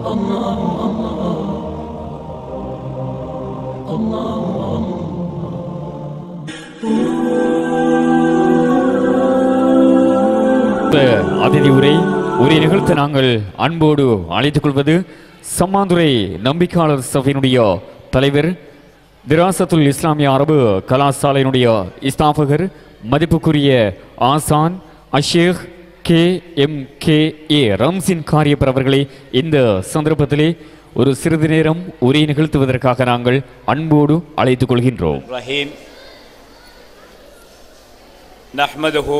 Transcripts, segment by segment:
இந்த அதிதி உரை உரை நிகழ்த்த நாங்கள் அன்போடு அழைத்துக் கொள்வது சம்மாந்துரை நம்பிக்கையாளர் சபையினுடைய தலைவர் திராசத்துல் இஸ்லாமிய அரபு கலாசாலையினுடைய இஸ்தாபகர் மதிப்புக்குரிய ஆசான் Ashek K M K A Ramzin Kariyappar அவர்களை இந்த சந்தர்ப்பத்திலே ஒரு சிறிது நேரம் உரை நிகழ்த்துவதற்காக நாங்கள் அன்போடு அழைத்துக் கொள்கின்றோம் الرحيم نحمده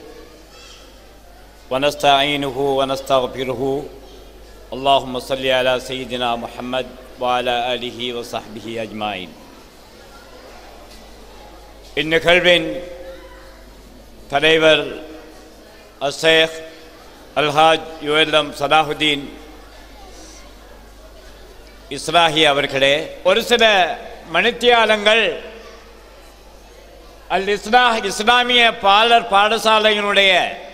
ونستعينه ونستغفره اللهم صل على سيدنا محمد وعلى آله وصحبه أجمعين இந்நிகழ்வின் தலைவர் அசேக் அல்ஹாஜ் யுஎல்எம் சலாஹுதீன் இஸ்ராஹி அவர்களே ஒரு சில மணித்தியாலங்கள் அல் இஸ்லா இஸ்லாமிய பாலர் பாடசாலையினுடைய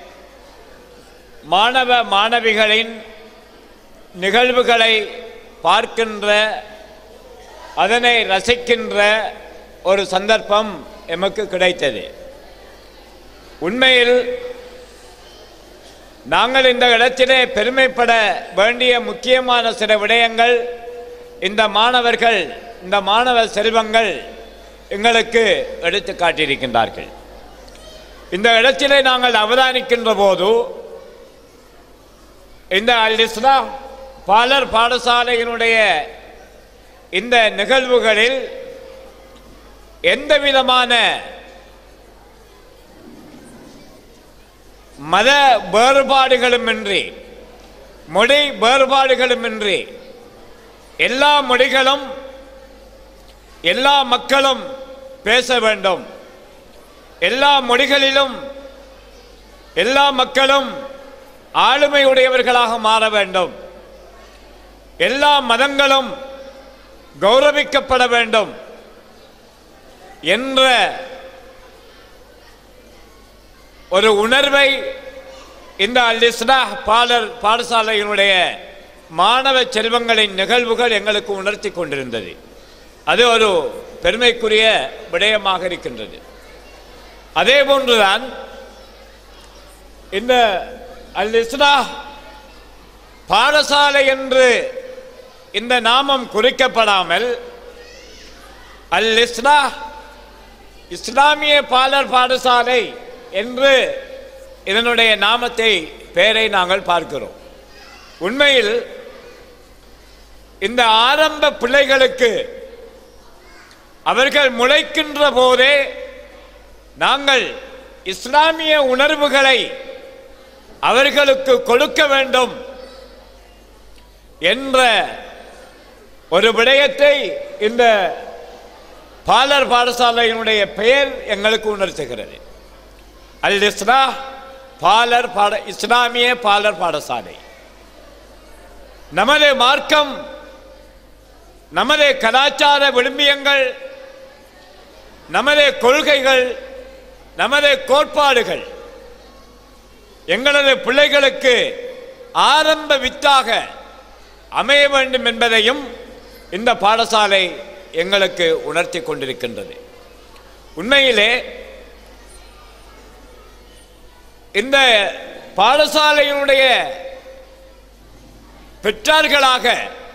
மாணவ மாணவிகளின் நிகழ்வுகளை பார்க்கின்ற அதனை ரசிக்கின்ற ஒரு சந்தர்ப்பம் எமக்கு கிடைத்தது உண்மையில் நாங்கள் இந்த இடத்திலே பெருமைப்பட வேண்டிய முக்கியமான சில விடயங்கள் இந்த மாணவர்கள் இந்த மாணவ செல்வங்கள் எங்களுக்கு எடுத்து காட்டியிருக்கின்றார்கள் இந்த இடத்திலே நாங்கள் அவதானிக்கின்ற போது இந்த அல் இஸ்லா பாலர் பாடசாலையினுடைய இந்த நிகழ்வுகளில் எந்த விதமான மத வேறுபாடுகளுமின்றி மொழி வேறுபாடுகளுமின்றி எல்லா மொழிகளும் எல்லா மக்களும் பேச வேண்டும் எல்லா மொழிகளிலும் எல்லா மக்களும் ஆளுமையுடையவர்களாக மாற வேண்டும் எல்லா மதங்களும் கௌரவிக்கப்பட வேண்டும் என்ற ஒரு உணர்வை இந்த அல் இஸ்லாஹ் பாலர் பாடசாலையினுடைய மாணவ செல்வங்களின் நிகழ்வுகள் எங்களுக்கு உணர்த்தி கொண்டிருந்தது அது ஒரு பெருமைக்குரிய விடயமாக இருக்கின்றது அதே போன்றுதான் இந்த அல் இஸ்லா பாடசாலை என்று இந்த நாமம் குறிக்கப்படாமல் அல் இஸ்லா இஸ்லாமிய பாலர் பாடசாலை என்று இதனுடைய நாமத்தை பெயரை நாங்கள் பார்க்கிறோம் உண்மையில் இந்த ஆரம்ப பிள்ளைகளுக்கு அவர்கள் முளைக்கின்ற போதே நாங்கள் இஸ்லாமிய உணர்வுகளை அவர்களுக்கு கொடுக்க வேண்டும் என்ற ஒரு விடயத்தை இந்த பாலர் பாடசாலையினுடைய பெயர் எங்களுக்கு உணர்த்துகிறது அல் இஸ்லா பாலர் பாட இஸ்லாமிய பாலர் பாடசாலை நமது மார்க்கம் நமது கலாச்சார விழுமியங்கள் நமது கொள்கைகள் நமது கோட்பாடுகள் எங்களது பிள்ளைகளுக்கு ஆரம்ப வித்தாக அமைய வேண்டும் என்பதையும் இந்த பாடசாலை எங்களுக்கு உணர்த்தி கொண்டிருக்கின்றது உண்மையிலே இந்த பாடசாலையினுடைய பெற்றார்களாக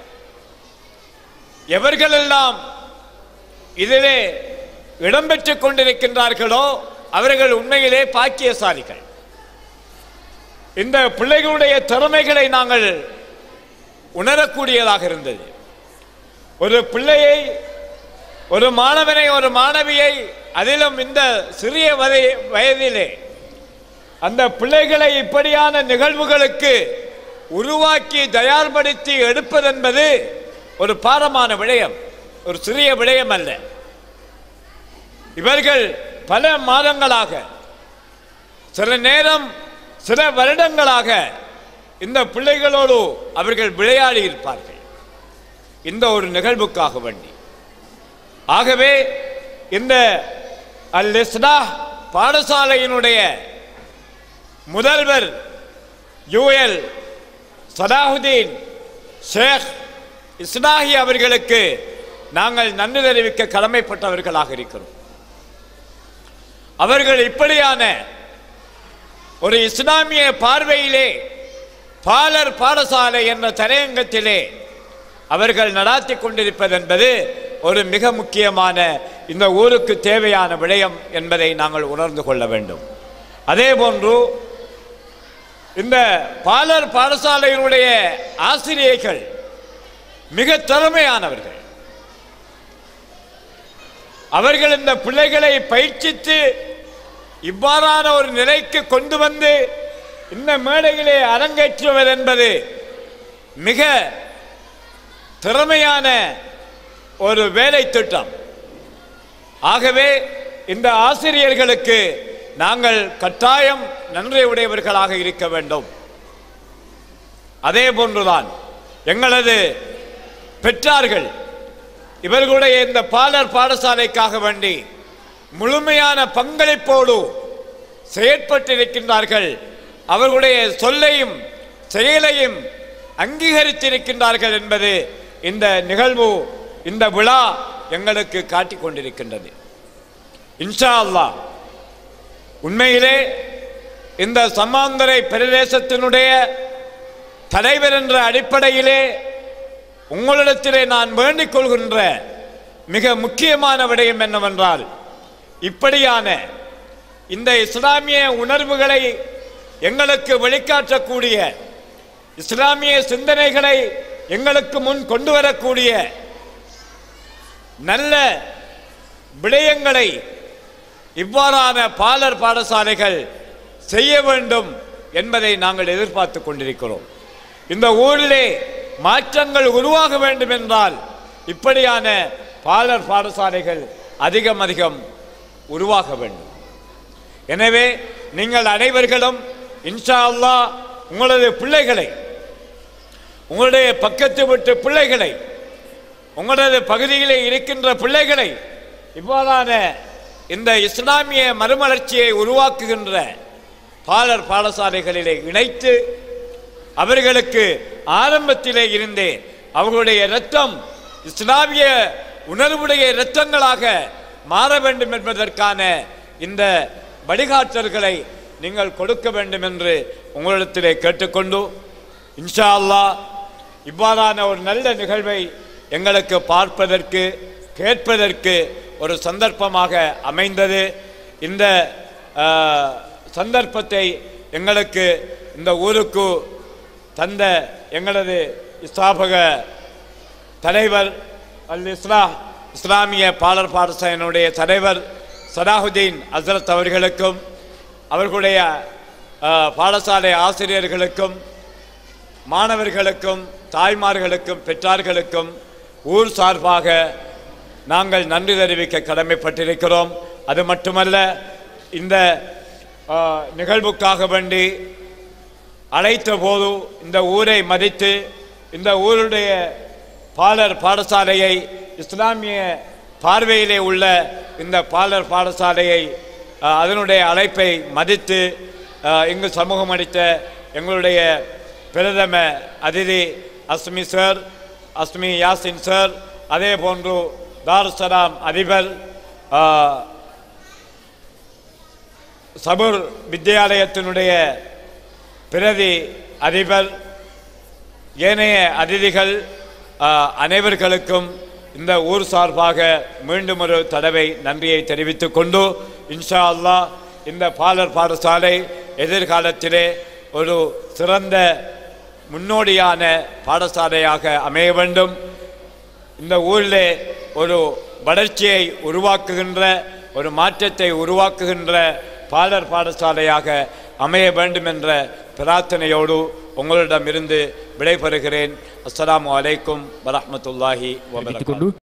எவர்களெல்லாம் இதிலே இடம்பெற்றுக் கொண்டிருக்கின்றார்களோ அவர்கள் உண்மையிலே பாக்கியசாலிகள் இந்த பிள்ளைகளுடைய திறமைகளை நாங்கள் உணரக்கூடியதாக இருந்தது ஒரு பிள்ளையை ஒரு மாணவனை ஒரு மாணவியை அதிலும் இந்த சிறிய வதை வயதிலே அந்த பிள்ளைகளை இப்படியான நிகழ்வுகளுக்கு உருவாக்கி தயார்படுத்தி எடுப்பதென்பது ஒரு பாரமான விடயம் ஒரு சிறிய விடயம் அல்ல இவர்கள் பல மாதங்களாக சில நேரம் சில வருடங்களாக இந்த பிள்ளைகளோடு அவர்கள் விளையாடி இருப்பார்கள் இந்த ஒரு நிகழ்வுக்காக வேண்டி ஆகவே இந்த அல் இஸ்லா பாடசாலையினுடைய முதல்வர் யூஎல் சலாஹுதீன் ஷேக் இஸ்லாஹி அவர்களுக்கு நாங்கள் நன்றி தெரிவிக்க கடமைப்பட்டவர்களாக இருக்கிறோம் அவர்கள் இப்படியான ஒரு இஸ்லாமிய பார்வையிலே பாலர் பாடசாலை என்ற தலையங்கத்திலே அவர்கள் நடாத்தி கொண்டிருப்பது என்பது ஒரு மிக முக்கியமான இந்த ஊருக்கு தேவையான விடயம் என்பதை நாங்கள் உணர்ந்து கொள்ள வேண்டும் அதே போன்று இந்த பாலர் பாடசாலையினுடைய ஆசிரியர்கள் மிக திறமையானவர்கள் அவர்கள் இந்த பிள்ளைகளை பயிற்சித்து இவ்வாறான ஒரு நிலைக்கு கொண்டு வந்து இந்த மேடையிலே அரங்கேற்றுவது என்பது மிக திறமையான ஒரு வேலை திட்டம் ஆகவே இந்த ஆசிரியர்களுக்கு நாங்கள் கட்டாயம் நன்றி உடையவர்களாக இருக்க வேண்டும் அதே போன்றுதான் எங்களது பெற்றார்கள் இவர்களுடைய இந்த பாலர் பாடசாலைக்காக வேண்டி முழுமையான பங்களிப்போடு செயற்பட்டிருக்கின்றார்கள் அவர்களுடைய சொல்லையும் செயலையும் அங்கீகரித்திருக்கின்றார்கள் என்பது இந்த நிகழ்வு இந்த விழா எங்களுக்கு காட்டிக் கொண்டிருக்கின்றது இன்ஷா அல்லாஹ் உண்மையிலே இந்த சமாந்தரை பிரதேசத்தினுடைய தலைவர் என்ற அடிப்படையிலே உங்களிடத்திலே நான் வேண்டிக் கொள்கின்ற மிக முக்கியமான விடயம் என்னவென்றால் இப்படியான இந்த இஸ்லாமிய உணர்வுகளை எங்களுக்கு வெளிக்காட்டக்கூடிய இஸ்லாமிய சிந்தனைகளை எங்களுக்கு முன் கொண்டு வரக்கூடிய நல்ல விடயங்களை இவ்வாறான பாலர் பாடசாலைகள் செய்ய வேண்டும் என்பதை நாங்கள் எதிர்பார்த்து கொண்டிருக்கிறோம் இந்த ஊரிலே மாற்றங்கள் உருவாக வேண்டும் என்றால் இப்படியான பாலர் பாடசாலைகள் அதிகம் அதிகம் உருவாக வேண்டும் எனவே நீங்கள் அனைவர்களும் இன்ஷா அல்லாஹ் உங்களது பிள்ளைகளை உங்களுடைய பக்கத்து விட்டு பிள்ளைகளை உங்களது பகுதியிலே இருக்கின்ற பிள்ளைகளை இவ்வாறான இந்த இஸ்லாமிய மறுமலர்ச்சியை உருவாக்குகின்ற பாலர் பாடசாலைகளிலே இணைத்து அவர்களுக்கு ஆரம்பத்திலே இருந்தே அவர்களுடைய இரத்தம் இஸ்லாமிய உணர்வுடைய இரத்தங்களாக மாற வேண்டும் என்பதற்கான இந்த வழிகாட்டல்களை நீங்கள் கொடுக்க வேண்டும் என்று உங்களிடத்திலே கேட்டுக்கொண்டு இன்ஷா அல்லாஹ் இவ்வாறான ஒரு நல்ல நிகழ்வை எங்களுக்கு பார்ப்பதற்கு கேட்பதற்கு ஒரு சந்தர்ப்பமாக அமைந்தது இந்த ஆஹ், சந்தர்ப்பத்தை எங்களுக்கு இந்த ஊருக்கு தந்த எங்களது ஸ்தாபக தலைவர் அல் இஸ்லா இஸ்லாமிய பாலர் பாடசாலையினுடைய தலைவர் சலாஹுதீன் அஸ்ரத் அவர்களுக்கும் அவர்களுடைய அஹ், பாடசாலை ஆசிரியர்களுக்கும் மாணவர்களுக்கும் தாய்மார்களுக்கும் பெற்றார்களுக்கும் ஊர் சார்பாக நாங்கள் நன்றி தெரிவிக்க கடமைப்பட்டிருக்கிறோம் அது மட்டுமல்ல இந்த அஹ், நிகழ்வுக்காக வேண்டி அழைத்த போது இந்த ஊரை மதித்து இந்த ஊருடைய பாலர் பாடசாலையை இஸ்லாமிய பார்வையிலே உள்ள இந்த பாலர் பாடசாலையை அஹ், அதனுடைய அழைப்பை மதித்து அஹ், இங்கு சமூகம் அளித்த எங்களுடைய பிரதம அதிதி அஸ்மி சார் அஸ்மி யாசின் சார் அதே போன்று தாருசலாம் அதிபர் அஹ், சபுர் வித்யாலயத்தினுடைய பிரதி அதிபர் ஏனைய அதிதிகள் ஆ, அனைவர்களுக்கும் இந்த ஊர் சார்பாக மீண்டும் ஒரு தடவை நன்றியை தெரிவித்துக் கொண்டு இன்ஷா அல்லாஹ் இந்த பாலர் பாடசாலை எதிர்காலத்திலே ஒரு சிறந்த முன்னோடியான பாடசாலையாக அமைய வேண்டும் இந்த ஊரிலே ஒரு வளர்ச்சியை உருவாக்குகின்ற ஒரு மாற்றத்தை உருவாக்குகின்ற பாலர் பாடசாலையாக அமைய வேண்டும் என்ற பிரார்த்தனையோடு உங்களிடமிருந்து விடைபெறுகிறேன் அஸ்ஸலாமு அலைக்கும் வரஹ்மத்துல்லாஹி வபரகாத்துஹு கொண்டு